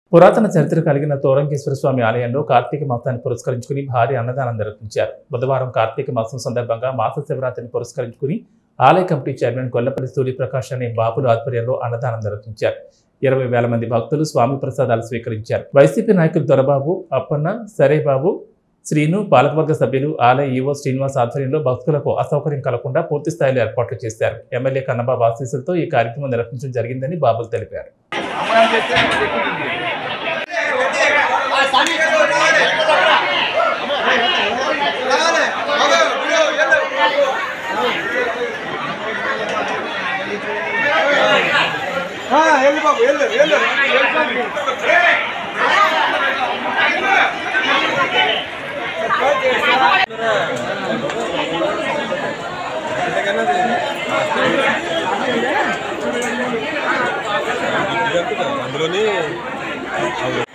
పురాతన చరిత్ర కలిగిన తోరంగేశ్వర స్వామి ఆలయంలో కార్తీక మాసాన్ని పురస్కరించుకుని భారీ అన్నదానం నిర్వహించారు బుధవారం కార్తీక మాసం సందర్భంగా మాస శివరాత్రిని పురస్కరించుకుని ఆలయ కమిటీ చైర్మన్ కొల్లపల్లి సూర్యప్రకాష్ అనే బాపుల ఆధ్వర్యంలో అన్నదానం నిర్వహించారు ఇరవై వేల మంది భక్తులు స్వామి ప్రసాదాలు స్వీకరించారు వైసీపీ నాయకులు దొరబాబు అప్పన్న సరేబాబు శ్రీను పాలకవర్గ సభ్యులు ఆలయ ఈవో శ్రీనివాస్ ఆధ్వర్యంలో భక్తులకు అసౌకర్యం కలగకుండా పూర్తి స్థాయిలో ఏర్పాట్లు చేశారు ఎమ్మెల్యే కన్నబాబు ఆశీస్సులతో ఈ కార్యక్రమం నిర్వహించడం జరిగిందని బాబులు తెలిపారు ఎల్లు బాబు ఎల్లు ఎల్లు అందులోని